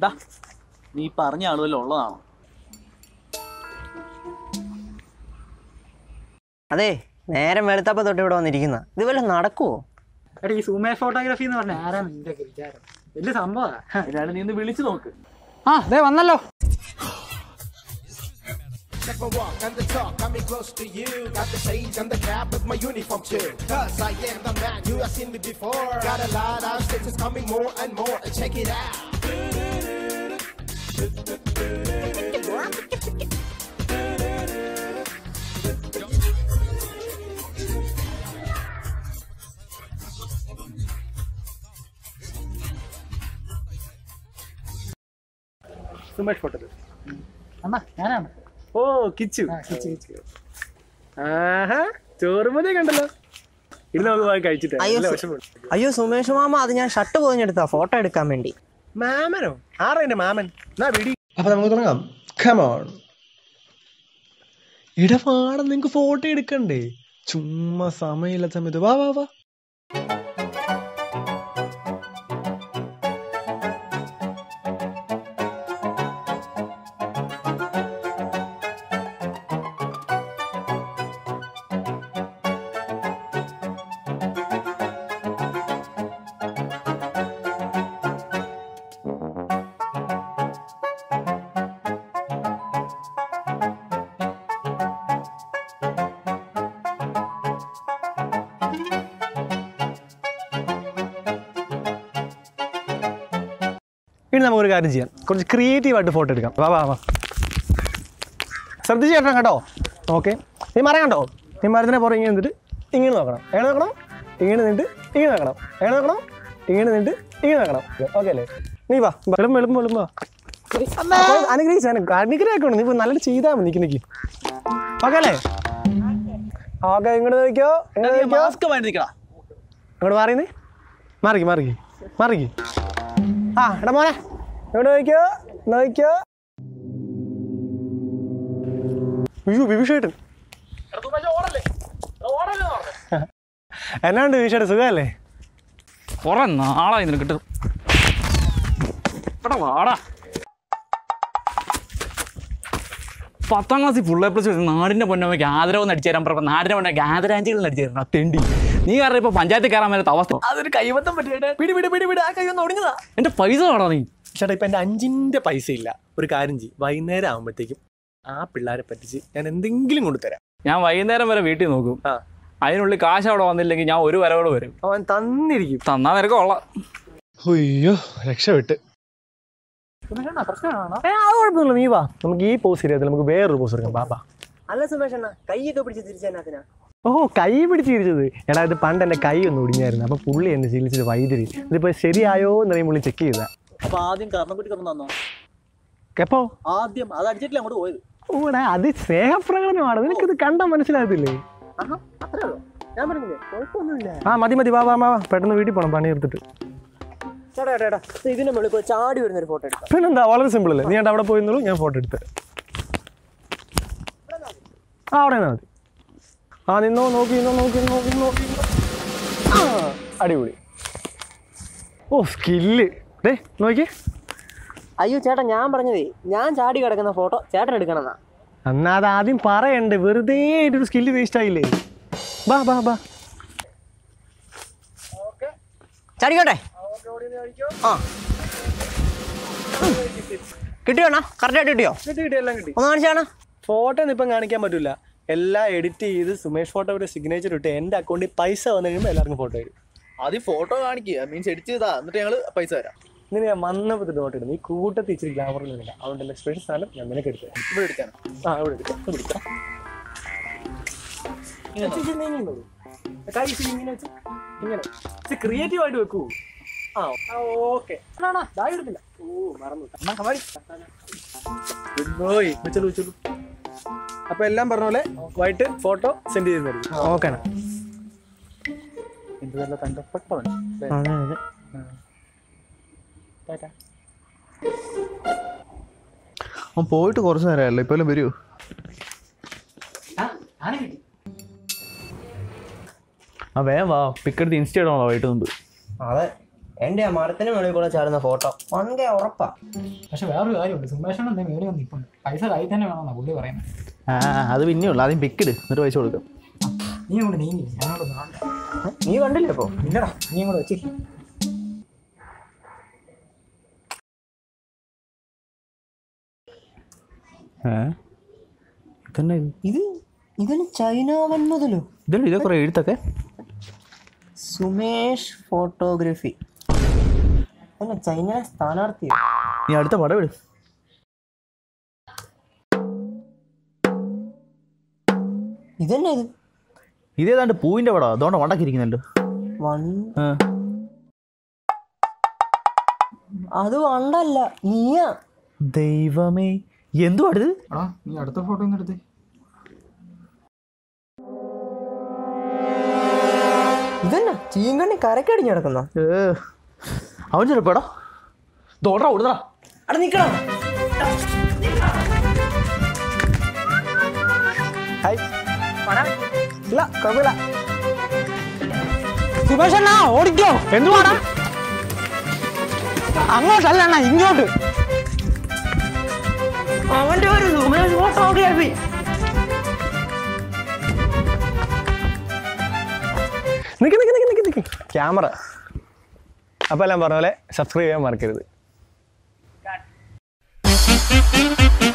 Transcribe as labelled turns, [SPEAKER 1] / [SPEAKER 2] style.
[SPEAKER 1] ഡാ നീ പറഞ്ഞ ആളുമല്ലോ ഉള്ളതാണോ
[SPEAKER 2] അതെ നേരം വെളുത്തപ്പ തൊട്ട് ഇവിടെ വന്നിരിക്കുന്ന ഇത് വല്ല നടക്കുവോ
[SPEAKER 3] എടാ ഈ സൂമേഷ് ഫോട്ടോഗ്രാഫി എന്ന് പറഞ്ഞ ആരാണ് നിന്റെ ഒക്കെ വിചാരം വലിയ സംഭവമാണ്
[SPEAKER 1] അതിനാണ് നീ ഒന്ന് വിളിച്ചു നോക്ക്
[SPEAKER 3] ആ അതെ വന്നല്ലോ
[SPEAKER 4] Step and walk and the talk, got me close to you. Got the shades and the cap with my uniform too. Cause I am the man, you have seen me before. Got a lot of stitches coming more and more. And check it out.
[SPEAKER 3] Sumesh photography അമ്മ ഞാനാണ്
[SPEAKER 5] ഓ കിച്ചു
[SPEAKER 3] ആ, കിച്ച് കിച്ച്.
[SPEAKER 5] ആഹാ ചോറുമതി കണ്ടല്ലോ ഇന്ന് നമുക്ക് പോയി കഴിച്ചിട്ട്
[SPEAKER 2] അയ്യോ
[SPEAKER 5] നല്ല
[SPEAKER 2] സു-
[SPEAKER 5] വിഷമമുണ്ട്
[SPEAKER 2] അയ്യോ സുമേഷ് മാമ അത് ഞാൻ ഷർട്ട് പോഞ്ഞെടുത്താ ഫോട്ടോ എടുക്കാൻ വേണ്ടി
[SPEAKER 5] മാമനോ ആരാ എന്റെ മാമൻ എന്നാ വിടി
[SPEAKER 6] അപ്പൊ നമുക്ക് തുടങ്ങാം കമോൺ ഇടപാടം നിങ്ങക്ക് ഫോട്ടോ എടുക്കണ്ടേ ചുമ്മാ സമയമില്ലാത്ത സമയത്ത് വാ വാ വാ
[SPEAKER 5] ഇനി നമുക്കൊരു കാര്യം ചെയ്യാം കുറച്ച് ക്രിയേറ്റീവ് ആയിട്ട് ഫോട്ടോ എടുക്കാം വാ വാ വാ ശ്രദ്ധിച്ച് കേട്ടോ കേട്ടോ ഓക്കെ നീ മരം കണ്ടോ നീ മരത്തിനെ പുറം ഇങ്ങനെ നിന്നിട്ട് ഇങ്ങനെ നോക്കണം എങ്ങനെ നോക്കണം ഇങ്ങനെ നിന്നിട്ട് ഇങ്ങനെ നോക്കണം എങ്ങനെ നോക്കണം ഇങ്ങനെ നിന്നിട്ട് ഇങ്ങനെ നോക്കണം ഓക്കെ അല്ലേ നീ വാ വെളും വെളും വെളും വാ അനുഗ്രഹിച്ചു അനുഗ്രഹിക്കണം നീ ഇപ്പൊ നല്ലത് ചെയ്താൽ മതി നിക്ക് നിക്ക് ഓക്കെ അല്ലേ ഓക്കെ ഇങ്ങോട്ട് നോക്കിയോ ഇങ്ങോട്ട് നോക്കിയോ
[SPEAKER 1] മാസ്ക് വേണ്ടി നിൽക്കടാ
[SPEAKER 5] ഇങ്ങോട്ട് മാറിയെന്നേ മാറിക്ക് മാറിക്ക് മാറിക്ക് ആ എടാ മോനെ ഇങ്ങോട്ട് നോക്കിയോ നോക്കിയോ അയ്യോ ബിബിഷേട്ടൻ എന്നാണ്ട് ബിബിഷേട്ടൻ സുഖമല്ലേ
[SPEAKER 1] കുറെ നാളായി നിനക്ക് കിട്ടും ഇവിടെ വാടാ പത്താം ക്ലാസ്സിൽ ഫുൾ എ പ്ലസ് നാടിന്റെ പൊന്നമ്മയ്ക്ക് ആദരവ് നടിച്ചു തരാൻ പറഞ്ഞ നാടിന്റെ പൊന്നെ ആദരാഞ്ജലികൾ നടിച്ചു തരണം തെണ്ടി നീ കാരണം ഇപ്പൊ പഞ്ചായത്തിൽ കയറാൻ മേലത്തെ അവസ്ഥ
[SPEAKER 5] അതൊരു കൈവത്തം പറ്റിയിട്ട് പിടി പിടി പിടി പിടി ആ കൈ ഒന്ന് ഒടിഞ്ഞതാ
[SPEAKER 1] എന്റെ പൈസ വേണോ നീ
[SPEAKER 5] ചേട്ടാ ഇപ്പൊ എന്റെ അഞ്ചിന്റെ പൈസ ഇല്ല ഒരു കാര്യം ചെയ്യും വൈകുന്നേരം ആകുമ്പോഴത്തേക്കും ആ പിള്ളേരെ പറ്റിച്ച് ഞാൻ എന്തെങ്കിലും കൊണ്ടുതരാം
[SPEAKER 1] ഞാൻ വൈകുന്നേരം വരെ വീട്ടിൽ നോക്കും
[SPEAKER 5] ആ
[SPEAKER 1] അതിനുള്ളിൽ കാശ് അവിടെ വന്നില്ലെങ്കിൽ ഞാൻ ഒരു വരവോട് വരും
[SPEAKER 5] അവൻ തന്നിരിക്കും
[SPEAKER 1] തന്നാ നിനക്ക് കൊള്ളാം
[SPEAKER 6] അയ്യോ രക്ഷപ്പെട്ട്
[SPEAKER 3] സുമേഷ് പ്രശ്നമാണോ
[SPEAKER 5] ഏ അത് കുഴപ്പമില്ല നീ വാ നമുക്ക് ഈ പോസ് ശരിയാത്തില്ല നമുക്ക് വേറൊരു പോസ് എടുക്കാം ബാബാ
[SPEAKER 2] അല്ല സുമേഷ് അണ്ണ കൈയൊക്കെ പിടിച്ച് തിരിച്ചതിനകത്തിനാ
[SPEAKER 5] ഓ കൈ പിടിച്ചിരിച്ചത് എടാ ഇത് പണ്ട് എൻ്റെ കൈ ഒന്ന് ഒടിഞ്ഞായിരുന്നു അപ്പൊ പുള്ളി എന്നെ ചികിത്സിച്ച് വൈദ്യുതി ഇതിപ്പോ ശരിയായോ എന്ന് അറിയാൻ പുള്ളി ചെക്ക് ചെയ്താ
[SPEAKER 1] അപ്പൊ ആദ്യം കർണക്കുട്ടി കിടന്നു തന്നോ
[SPEAKER 5] എപ്പോ
[SPEAKER 1] ആദ്യം അത് അടിച്ചിട്ടില്ല അങ്ങോട്ട് പോയത്
[SPEAKER 5] ഓടാ അത് സ്നേഹപ്രകടനമാണ് നിനക്കിത് കണ്ടാൽ മനസ്സിലാകത്തില്ലേ
[SPEAKER 2] അത്രേ ഉള്ളൂ ഞാൻ പറഞ്ഞില്ലേ കുഴപ്പമൊന്നുമില്ല
[SPEAKER 5] ആ മതി മതി വാ വാ വാ വാ. പെട്ടെന്ന് വീട്ടിൽ പോകണം പണി എടുത്തിട്ട്
[SPEAKER 2] ചേട്ടാ ചേട്ടാ ചേട്ടാ ഇത് ഇതിന്റെ മുകളിൽ പോയി ചാടി വരുന്ന ഒരു ഫോട്ടോ എടുക്കാം
[SPEAKER 5] പിന്നെന്താ വളരെ സിമ്പിൾ അല്ലേ നീ അവിടെ പോയിരുന്നുള്ളൂ ഞാൻ ഫോട്ടോ എടുത്ത് ആ അവിടെ നിന്നാ മതി ആ നിന്നോ നോക്കി നിന്നോ നോക്കി നോക്കി നോക്കി ആ അടിപൊളി ഓ സ്കില്ല് ഡേ നോക്കി
[SPEAKER 2] അയ്യോ ചേട്ടാ ഞാൻ പറഞ്ഞതേ ഞാൻ ചാടി കിടക്കുന്ന ഫോട്ടോ ചേട്ടൻ എടുക്കണമെന്നാ
[SPEAKER 5] എന്നാ അത് ആദ്യം പറയണ്ടേ വെറുതെ ഒരു സ്കില്ല് വേസ്റ്റ് ആയില്ലേ ബാ ബാ ബാ
[SPEAKER 2] ചാടിക്കോട്ടെ ആ കിട്ടിയോ അണ്ണാ കറക്റ്റായിട്ട് കിട്ടിയോ
[SPEAKER 5] കിട്ടി കിട്ടി എല്ലാം കിട്ടി
[SPEAKER 2] ഒന്ന് കാണിച്ചാണ്
[SPEAKER 5] ഫോട്ടോ ഒന്നും ഇപ്പം കാണിക്കാൻ പറ്റില്ല എല്ലാം എഡിറ്റ് ചെയ്ത് സുമേഷ് ഫോട്ടോയുടെ സിഗ്നേച്ചർ ഇട്ട് എൻ്റെ അക്കൗണ്ടിൽ പൈസ വന്നു കഴിയുമ്പോൾ എല്ലാവർക്കും ഫോട്ടോ തരും
[SPEAKER 1] ആദ്യം ഫോട്ടോ കാണിക്കുക മീൻസ് എഡിറ്റ് ചെയ്താ എന്നിട്ട് ഞങ്ങള് പൈസ തരാം
[SPEAKER 5] ഇന്ന് ഞാൻ വന്നപ്പോൾ നോട്ട് ഇടുന്നു ഈ കൂട്ടത്തിൽ ഇച്ചിരി ഗ്ലാമറിലൊന്നുമില്ല അതുകൊണ്ട് എൻ്റെ സ്പെഷ്യൽ സാധനം ഞാൻ നിനക്ക് എടുത്തു തരാം.
[SPEAKER 1] ഇവിടെ എടുക്കാൻ
[SPEAKER 5] ആ ഇവിടെ എടുക്കാം ഇവിടെ എടുക്കാം ഇച്ചിരി ഇച്ചിരി നീങ്ങി നിന്നോളൂ. കൈ ഇച്ചിരി ഇങ്ങനെ വെച്ച് ഇങ്ങനെ ഇച്ചിരി ക്രിയേറ്റീവ് ആയിട്ട് വെക്കൂ ആ ഓക്കെ എടുത്തില്ല ഓ മറന്നു ഗുഡ് ബോയ് വെച്ചോളൂ വെച്ചോളൂ അപ്പൊ എല്ലാം പറഞ്ഞ പോലെ വൈകിട്ട് ഫോട്ടോ സെൻഡ് ചെയ്ത് തരും ഓക്കെ
[SPEAKER 1] എന്ത് നല്ല തങ്കപ്പെട്ടവൻ
[SPEAKER 6] അവൻ പോയിട്ട് കുറച്ച് നേരമല്ലോ ഇപ്പൊ വരൂ
[SPEAKER 1] ആ വേഗം വാ പിക്കെടുത്ത് ഇൻസ്റ്റ ഇടണോ വൈകിട്ട് മുമ്പ്
[SPEAKER 5] അതെ
[SPEAKER 2] എന്റെ ആ മരത്തിന് മുകളിൽ കൂടെ ചാടുന്ന ഫോട്ടോ വൺകെ ഉറപ്പാ
[SPEAKER 3] പക്ഷെ വേറൊരു കാര്യമുണ്ട് സുമേഷാണ് എന്റെ മേളിൽ വന്ന് നിൽപ്പുണ്ട് പൈസ കയ്യിൽ തന്നെ വേണമെന്നാ പുള്ളി പറയുന്നത്
[SPEAKER 1] ആ അത് പിന്നെ ഉള്ളു ആദ്യം പിക്കിട് എന്നിട്ട് പൈസ കൊടുക്കാം
[SPEAKER 3] നീ അങ്ങോട്ട് നീങ്ങി ഞാനോട് കാണണ്ട
[SPEAKER 2] നീ കണ്ടില്ലേ അപ്പോ
[SPEAKER 3] ഇല്ലടാ നീ അങ്ങോട്ട് വെച്ച്
[SPEAKER 1] ഇതന്നെ
[SPEAKER 2] ഇത് ഇതിന് ചൈന വന്നതല്ലോ
[SPEAKER 1] ഇതല്ലേ ഇതേ കുറേ എഴുത്തൊക്കെ
[SPEAKER 2] സുമേഷ് ഫോട്ടോഗ്രഫി അല്ല ചൈന സ്ഥാനാർത്ഥി
[SPEAKER 1] നീ അടുത്ത പടം വിട്
[SPEAKER 2] ഇതന്നെ ഇത്
[SPEAKER 1] ഇതേതാണ്ട് പൂവിന്റെ പടം അതുകൊണ്ട് വണ്ടക്കിരിക്കുന്നല്ലോ
[SPEAKER 2] വൺ അത് വണ്ടല്ല നീയാ
[SPEAKER 1] ദൈവമേ എന്തുവാ ഇത്
[SPEAKER 3] എടാ നീ അടുത്ത ഫോട്ടോ ഒന്ന് എടുത്തേ
[SPEAKER 2] ഇതന്നെ ചീങ്കണ്ണി കരക്കടിഞ്ഞ് കിടക്കുന്ന
[SPEAKER 1] അവൻ ചെറുപ്പടാ തോടാ ഓടുന്നടാ
[SPEAKER 2] അവിടെ നിക്കണം
[SPEAKER 5] ഹായ് ഇല്ല കുഴപ്പമില്ല
[SPEAKER 3] സുമേഷ് അണ്ണാ ഓടിക്കോ
[SPEAKER 5] എന്തുവാടാ
[SPEAKER 3] അങ്ങോട്ടല്ല അണ്ണാ ഇങ്ങോട്ട്
[SPEAKER 2] അവന്റെ ഒരു സുമേഷ് ഫോട്ടോഗ്രാഫി
[SPEAKER 5] നിക്ക് നിക്ക് നിക്ക് നിക്ക് നിക്ക് ക്യാമറ അപ്പോൾ എല്ലാം പറഞ്ഞ പോലെ സബ്സ്ക്രൈബ് ചെയ്യാൻ മറക്കരുത്